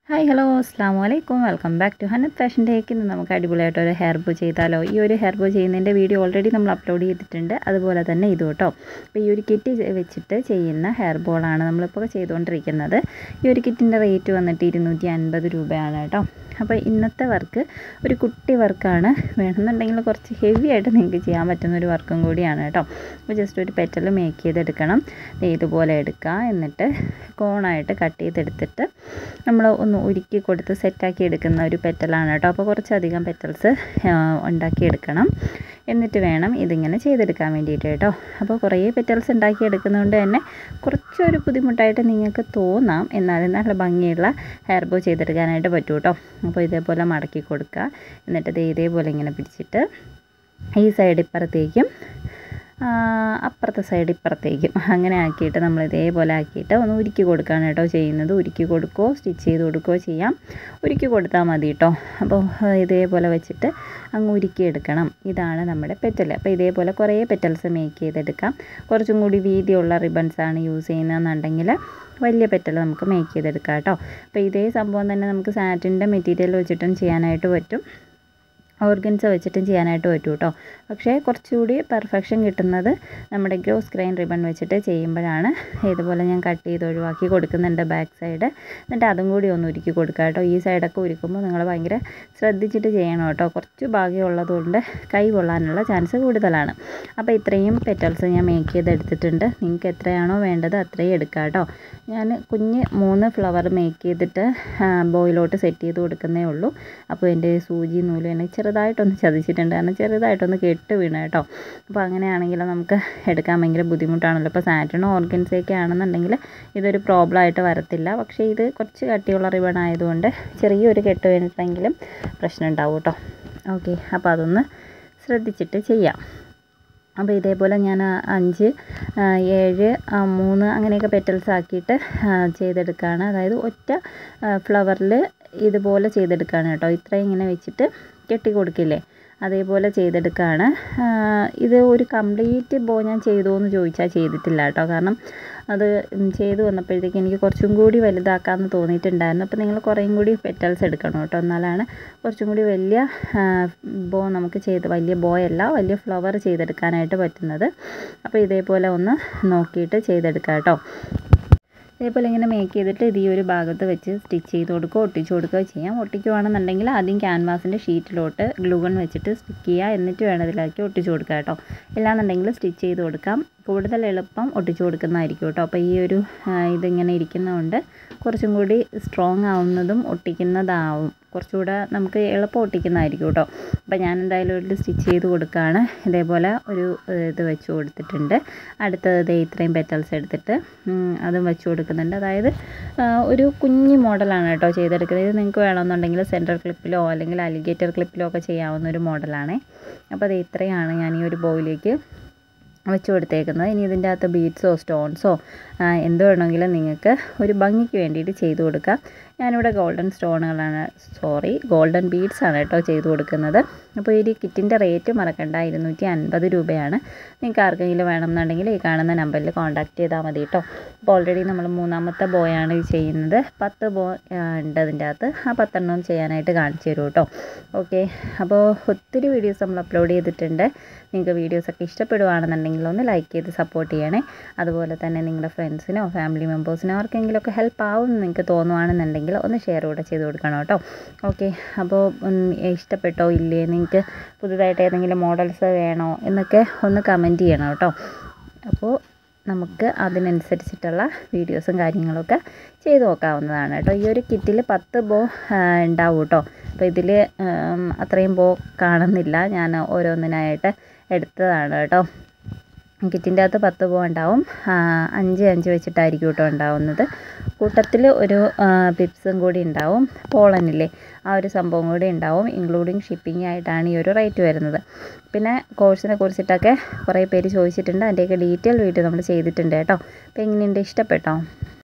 hi hello അസ്സാം വലൈക്കും welcome back to Hanath fashion take ഇന്ന് നമുക്ക് അടിപൊളിയായിട്ട് ഒരു ഹെയർ ബോ ചെയ്താലോ ഈ ഒരു ഹെയർ ബോ ചെയ്യുന്നതിൻ്റെ വീഡിയോ ഓൾറെഡി നമ്മൾ അപ്ലോഡ് ചെയ്തിട്ടുണ്ട് അതുപോലെ തന്നെ ഇത് കേട്ടോ അപ്പോൾ ഈ ഒരു കിറ്റ് വെച്ചിട്ട് ചെയ്യുന്ന ഹെയർ ബോളാണ് നമ്മളിപ്പോൾ ചെയ്തുകൊണ്ടിരിക്കുന്നത് ഈ ഒരു കിറ്റിൻ്റെ റേറ്റ് വന്നിട്ട് ഇരുന്നൂറ്റി അൻപത് രൂപയാണ് കേട്ടോ അപ്പോൾ ഇന്നത്തെ വർക്ക് ഒരു കുട്ടി വർക്കാണ് വേണമെന്നുണ്ടെങ്കിൽ കുറച്ച് ഹെവി ആയിട്ട് നിങ്ങൾക്ക് ചെയ്യാൻ പറ്റുന്ന ഒരു വർക്കും കൂടിയാണ് കേട്ടോ അപ്പോൾ ജസ്റ്റ് ഒരു പെറ്റൽ മേക്ക് ചെയ്തെടുക്കണം ഇതുപോലെ എടുക്കുക എന്നിട്ട് കോണായിട്ട് കട്ട് ചെയ്തെടുത്തിട്ട് നമ്മൾ ഒന്ന് ഉരുക്കി കൊടുത്ത് സെറ്റാക്കി എടുക്കുന്ന ഒരു പെറ്റലാണ് കേട്ടോ അപ്പോൾ കുറച്ചധികം പെറ്റൽസ് ഉണ്ടാക്കിയെടുക്കണം എന്നിട്ട് വേണം ഇതിങ്ങനെ ചെയ്തെടുക്കാൻ വേണ്ടിയിട്ട് കേട്ടോ അപ്പോൾ കുറേ പെറ്റൽസ് ഉണ്ടാക്കിയെടുക്കുന്നതുകൊണ്ട് തന്നെ കുറച്ചൊരു ബുദ്ധിമുട്ടായിട്ട് നിങ്ങൾക്ക് തോന്നാം എന്നാലും നല്ല ഭംഗിയുള്ള ഹെയർ ബോ ചെയ്തെടുക്കാനായിട്ട് പറ്റും കേട്ടോ അപ്പോൾ ഇതേപോലെ മടക്കി കൊടുക്കുക എന്നിട്ട് ഇത് ഇതേപോലെ ഇങ്ങനെ പിടിച്ചിട്ട് ഈ സൈഡ് ഇപ്പുറത്തേക്കും അപ്പുറത്തെ സൈഡ് ഇപ്പുറത്തേക്കും അങ്ങനെ ആക്കിയിട്ട് നമ്മൾ ഇതേപോലെ ആക്കിയിട്ട് ഒന്ന് ഉരുക്കി കൊടുക്കുകയാണ് കേട്ടോ ചെയ്യുന്നത് ഉരുക്കി കൊടുക്കുകയോ സ്റ്റിച്ച് ചെയ്ത് കൊടുക്കുകയോ ചെയ്യാം ഉരുക്കി കൊടുത്താൽ മതി കേട്ടോ അപ്പോൾ ഇതേപോലെ വെച്ചിട്ട് അങ്ങ് ഉരുക്കി എടുക്കണം ഇതാണ് നമ്മുടെ പെറ്റൽ അപ്പോൾ ഇതേപോലെ കുറേ പെറ്റൽസ് മേക്ക് ചെയ്തെടുക്കാം കുറച്ചും കൂടി വീതിയുള്ള റിബൺസാണ് യൂസ് ചെയ്യുന്നതെന്നുണ്ടെങ്കിൽ വലിയ പെറ്റൽ നമുക്ക് മേക്ക് ചെയ്തെടുക്കാം കേട്ടോ അപ്പോൾ ഇതേ സംഭവം തന്നെ നമുക്ക് സാറ്റിൻ്റെ മെറ്റീരിയൽ വെച്ചിട്ടും ചെയ്യാനായിട്ട് പറ്റും ഓർഗൻസ് വെച്ചിട്ടും ചെയ്യാനായിട്ട് പറ്റും കേട്ടോ പക്ഷേ കുറച്ചുകൂടി പെർഫെക്ഷൻ കിട്ടുന്നത് നമ്മുടെ ഗ്രോസ് ഗ്രൈൻ റിബൺ വെച്ചിട്ട് ചെയ്യുമ്പോഴാണ് ഇതുപോലെ ഞാൻ കട്ട് ചെയ്ത് ഒഴിവാക്കി കൊടുക്കുന്നുണ്ട് ബാക്ക് സൈഡ് എന്നിട്ട് അതും കൂടി ഒന്ന് ഉരുക്കി കൊടുക്കുക കേട്ടോ ഈ സൈഡൊക്കെ ഉരുക്കുമ്പോൾ നിങ്ങൾ ഭയങ്കര ശ്രദ്ധിച്ചിട്ട് ചെയ്യണം കേട്ടോ കുറച്ച് ഭാഗ്യമുള്ളതുകൊണ്ട് കൈ കൊള്ളാനുള്ള ചാൻസ് കൂടുതലാണ് അപ്പോൾ ഇത്രയും പെറ്റൽസ് ഞാൻ മേക്ക് ചെയ്തെടുത്തിട്ടുണ്ട് നിങ്ങൾക്ക് എത്രയാണോ വേണ്ടത് അത്രയും എടുക്കുക കേട്ടോ ഞാൻ കുഞ്ഞ് മൂന്ന് ഫ്ലവർ മേക്ക് ചെയ്തിട്ട് ബോയിലോട്ട് സെറ്റ് ചെയ്ത് കൊടുക്കുന്നേ ഉള്ളൂ അപ്പോൾ എൻ്റെ സൂചി നൂല് എന്നെ ചെറുതായിട്ടൊന്ന് ചതിച്ചിട്ടുണ്ട് കാരണം ചെറുതായിട്ടൊന്ന് കെട്ട് വീണ കേട്ടോ അപ്പോൾ അങ്ങനെയാണെങ്കിൽ നമുക്ക് എടുക്കാൻ ഭയങ്കര ബുദ്ധിമുട്ടാണല്ലോ ഇപ്പോൾ സാറ്റിനോ ഓർഗൻസൊക്കെ ആണെന്നുണ്ടെങ്കിൽ ഇതൊരു പ്രോബ്ലം ആയിട്ട് വരത്തില്ല പക്ഷേ ഇത് കുറച്ച് കട്ടിയുള്ള റിബൺ ആയതുകൊണ്ട് ചെറിയൊരു കെട്ട് വീണിട്ടെങ്കിലും പ്രശ്നം ഉണ്ടാവും കേട്ടോ ഓക്കെ അപ്പോൾ അതൊന്ന് ശ്രദ്ധിച്ചിട്ട് ചെയ്യാം അപ്പോൾ ഇതേപോലെ ഞാൻ അഞ്ച് ഏഴ് മൂന്ന് അങ്ങനെയൊക്കെ പെറ്റൽസ് ആക്കിയിട്ട് ചെയ്തെടുക്കുകയാണ് അതായത് ഒറ്റ ഫ്ലവറിൽ ഇതുപോലെ ചെയ്തെടുക്കുകയാണ് കേട്ടോ ഇത്രയും ഇങ്ങനെ വെച്ചിട്ട് കെട്ടി കൊടുക്കില്ലേ അതേപോലെ ചെയ്തെടുക്കുകയാണ് ഇത് ഒരു കംപ്ലീറ്റ് ബോ ഞാൻ ചെയ്തോ എന്ന് ചോദിച്ചാൽ ചെയ്തിട്ടില്ല കേട്ടോ കാരണം അത് ചെയ്തു വന്നപ്പോഴത്തേക്ക് എനിക്ക് കുറച്ചും കൂടി വലുതാക്കാമെന്ന് തോന്നിയിട്ടുണ്ടായിരുന്നു അപ്പോൾ നിങ്ങൾ കുറേയും കൂടി പെറ്റൽസ് എടുക്കണം കേട്ടോ എന്നാലാണ് കുറച്ചും കൂടി വലിയ ബോ നമുക്ക് ചെയ്ത് വലിയ ബോ അല്ല വലിയ ഫ്ലവർ ചെയ്തെടുക്കാനായിട്ട് പറ്റുന്നത് അപ്പോൾ ഇതേപോലെ ഒന്ന് നോക്കിയിട്ട് ചെയ്തെടുക്കാം കേട്ടോ ഇതേപോലെ ഇങ്ങനെ മേക്ക് ചെയ്തിട്ട് ഇത് ഈ ഒരു ഭാഗത്ത് വെച്ച് സ്റ്റിച്ച് ചെയ്ത് കൊടുക്കുകയോ ഒട്ടിച്ച് കൊടുക്കുകയോ ചെയ്യാം ഒട്ടിക്കുവാണെന്നുണ്ടെങ്കിൽ ആദ്യം ക്യാൻവാസിൻ്റെ ഷീറ്റിലോട്ട് ഗ്ലൂഗൺ വെച്ചിട്ട് സ്റ്റിക്ക് ചെയ്യുക എന്നിട്ട് വേണം ഇതിലേക്ക് ഒട്ടിച്ച് കൊടുക്കുക കേട്ടോ ഇല്ലാന്നുണ്ടെങ്കിൽ സ്റ്റിച്ച് ചെയ്ത് കൊടുക്കാം കൂടുതൽ എളുപ്പം ഒട്ടിച്ച് കൊടുക്കുന്നതായിരിക്കും കേട്ടോ അപ്പോൾ ഈ ഒരു ഇതിങ്ങനെ ഇരിക്കുന്നതുകൊണ്ട് കുറച്ചും കൂടി സ്ട്രോങ് ആവുന്നതും ഒട്ടിക്കുന്നതാവും കുറച്ചുകൂടെ നമുക്ക് എളുപ്പം ഒട്ടിക്കുന്നതായിരിക്കും കേട്ടോ അപ്പോൾ ഞാൻ എന്തായാലും ഒരു സ്റ്റിച്ച് ചെയ്ത് കൊടുക്കുകയാണ് ഇതേപോലെ ഒരു ഇത് വെച്ച് കൊടുത്തിട്ടുണ്ട് അടുത്തത് ഇത്രയും പെറ്റൽസ് എടുത്തിട്ട് അതും വെച്ച് കൊടുക്കുന്നുണ്ട് അതായത് ഒരു കുഞ്ഞ് മോഡലാണ് കേട്ടോ ചെയ്തെടുക്കുന്നത് ഇത് നിങ്ങൾക്ക് വേണമെന്നുണ്ടെങ്കിൽ സെൻറ്റർ ക്ലിപ്പിലോ അല്ലെങ്കിൽ അലിഗേറ്റർ ക്ലിപ്പിലോ ഒക്കെ ചെയ്യാവുന്ന ഒരു മോഡലാണേ അപ്പോൾ അത് ഇത്രയാണ് ഞാൻ ഈ ഒരു ബോയിലേക്ക് വെച്ച് കൊടുത്തേക്കുന്നത് ഇനി ഇതിൻ്റെ അകത്ത് ബീഡ്സോ സ്റ്റോൺസോ എന്ത് വേണമെങ്കിലും നിങ്ങൾക്ക് ഒരു ഭംഗിക്ക് വേണ്ടിയിട്ട് ചെയ്ത് കൊടുക്കാം ഞാനിവിടെ ഗോൾഡൻ സ്റ്റോണുകളാണ് സോറി ഗോൾഡൻ ബീഡ്സ് ആണ് കേട്ടോ ചെയ്ത് കൊടുക്കുന്നത് അപ്പോൾ ഈ കിറ്റിൻ്റെ റേറ്റ് മറക്കണ്ട ഇരുന്നൂറ്റി അൻപത് രൂപയാണ് നിങ്ങൾക്ക് ആർക്കെങ്കിലും വേണമെന്നുണ്ടെങ്കിൽ ഈ കാണുന്ന നമ്പറിൽ കോൺടാക്റ്റ് ചെയ്താൽ മതി കേട്ടോ അപ്പോൾ ഓൾറെഡി നമ്മൾ മൂന്നാമത്തെ ബോയാണ് ഇത് ചെയ്യുന്നത് പത്ത് ബോ ഉണ്ട് അതിൻ്റെ അകത്ത് ആ പത്തെണ്ണം ചെയ്യാനായിട്ട് കാണിച്ചു തരും കേട്ടോ ഓക്കെ അപ്പോൾ ഒത്തിരി വീഡിയോസ് നമ്മൾ അപ്ലോഡ് ചെയ്തിട്ടുണ്ട് നിങ്ങൾക്ക് വീഡിയോസൊക്കെ ഇഷ്ടപ്പെടുകയാണെന്നുണ്ടെങ്കിൽ ഒന്ന് ലൈക്ക് ചെയ്ത് സപ്പോർട്ട് ചെയ്യണേ അതുപോലെ തന്നെ നിങ്ങളുടെ ഫ്രണ്ട്സിനോ ഫാമിലി മെമ്പേഴ്സിനോ ആർക്കെങ്കിലുമൊക്കെ ഹെൽപ്പ് ആവും എന്ന് നിങ്ങൾക്ക് തോന്നുവാണെന്നുണ്ടെങ്കിൽ ഒന്ന് ഷെയർ കൂടെ ചെയ്ത് കൊടുക്കണം കേട്ടോ ഓക്കെ അപ്പോൾ ഇഷ്ടപ്പെട്ടോ ഇല്ലേ നിങ്ങൾക്ക് പുതുതായിട്ട് ഏതെങ്കിലും മോഡൽസ് വേണോ എന്നൊക്കെ ഒന്ന് കമൻറ്റ് ചെയ്യണം കേട്ടോ അപ്പോൾ നമുക്ക് അതിനനുസരിച്ചിട്ടുള്ള വീഡിയോസും കാര്യങ്ങളൊക്കെ ചെയ്ത് നോക്കാവുന്നതാണ് കേട്ടോ ഈ ഒരു കിറ്റിൽ പത്ത് ബോ ഉണ്ടാവും കേട്ടോ അപ്പോൾ ഇതിൽ അത്രയും ബോ കാണുന്നില്ല ഞാൻ ഓരോന്നിനായിട്ട് എടുത്തതാണ് കേട്ടോ കിറ്റിൻ്റെ അകത്ത് പത്ത് പൂ ഉണ്ടാവും അഞ്ച് അഞ്ച് വെച്ചിട്ടായിരിക്കും കേട്ടോ ഉണ്ടാവുന്നത് കൂട്ടത്തിൽ ഒരു പിപ്സും കൂടി ഉണ്ടാവും പോളനില്ലേ ആ ഒരു സംഭവം കൂടി ഉണ്ടാവും ഇൻക്ലൂഡിങ് ഷിപ്പിംഗ് ആയിട്ടാണ് ഈ ഒരു റേറ്റ് വരുന്നത് പിന്നെ കോഴ്സിനെ കുറിച്ചിട്ടൊക്കെ കുറേ പേര് ചോദിച്ചിട്ടുണ്ട് അതിൻ്റെയൊക്കെ ഡീറ്റെയിൽ വീഡിയോ നമ്മൾ ചെയ്തിട്ടുണ്ട് കേട്ടോ അപ്പോൾ എങ്ങനെയുണ്ട് ഇഷ്ടപ്പെട്ടോ